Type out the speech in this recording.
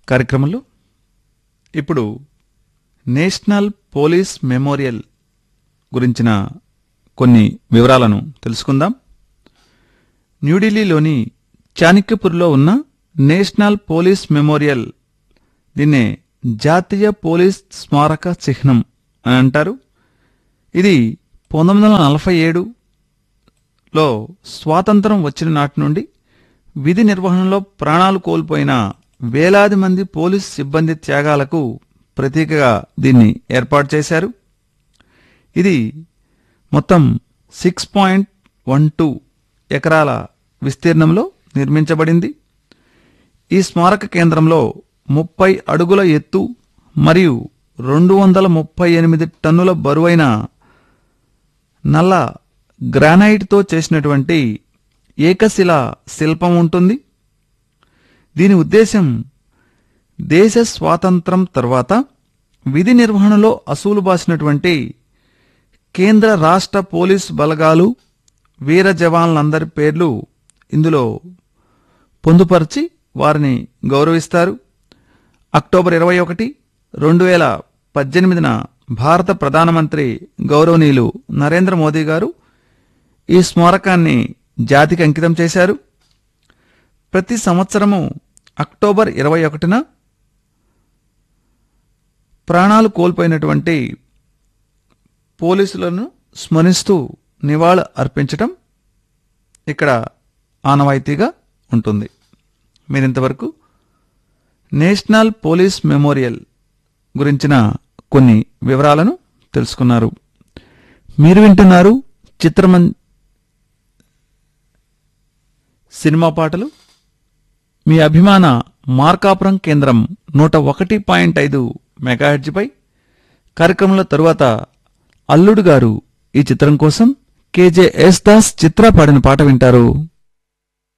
కార్యక్రమంలో ఇప్పుడు national police memorial గురించిన కొన్ని వివరాలను తెలుసుకుందాం న్యూఢిల్లీలోని చాణక్యపూర్లో ఉన్న నేషనల్ పోలీస్ మెమోరియల్ దీన్నే జాతీయ పోలీస్ స్మారక చిహ్నం అని అంటారు ఇది పంతొమ్మిది వందల నలభై ఏడులో స్వాతంత్రం వచ్చిన నాటి నుండి విధి నిర్వహణలో ప్రాణాలు కోల్పోయిన వేలాది మంది పోలీస్ సిబ్బంది త్యాగాలకు ప్రతీకగా దీన్ని ఏర్పాటు చేశారు ఇది మొత్తం సిక్స్ పాయింట్ వన్ టూ ఎకరాల విస్తీర్ణంలో నిర్మించబడింది ఈ స్మారక కేంద్రంలో ముప్పై అడుగుల ఎత్తు మరియు రెండు వందల ముప్పై ఎనిమిది టన్నుల బరువైన నల్ల గ్రానైట్తో చేసినటువంటి ఏకశిల శిల్పం ఉంటుంది దీని ఉద్దేశం దేశ స్వాతంత్రం తర్వాత విధి నిర్వహణలో అసూలు బాసినటువంటి కేంద్ర రాష్ట్ర పోలీస్ బలగాలు వీర జవాన్లందరి పేర్లు ఇందులో పొందుపరిచి వారిని గౌరవిస్తారు అక్టోబర్ ఇరవై ఒకటి రెండు వేల పద్దెనిమిదిన భారత ప్రధానమంత్రి గౌరవనీయులు నరేంద్ర మోదీ గారు ఈ స్మారకాన్ని జాతికి అంకితం చేశారు ప్రతి సంవత్సరము అక్టోబర్ ఇరవై ఒకటిన ప్రాణాలు కోల్పోయినటువంటి పోలీసులను స్మరిస్తూ నివాళి అర్పించటం ఇక్కడ ఆనవాయితీగా ఉంటుంది మీరింతవరకు నేషనల్ పోలీస్ మెమోరియల్ గురించిన కొన్ని వివరాలను తెలుసుకున్నారు మీరు వింటున్నారు చిత్రమన్ సినిమా పాటలు మీ అభిమాన మార్కాపురం కేంద్రం నూట ఒకటి పాయింట్ ఐదు మెగాహెడ్జ్పై కార్యక్రమంలో తరువాత అల్లుడు గారు ఈ చిత్రం కోసం కేజే ఎస్ దాస్ చిత్ర పాడిన పాట వింటారు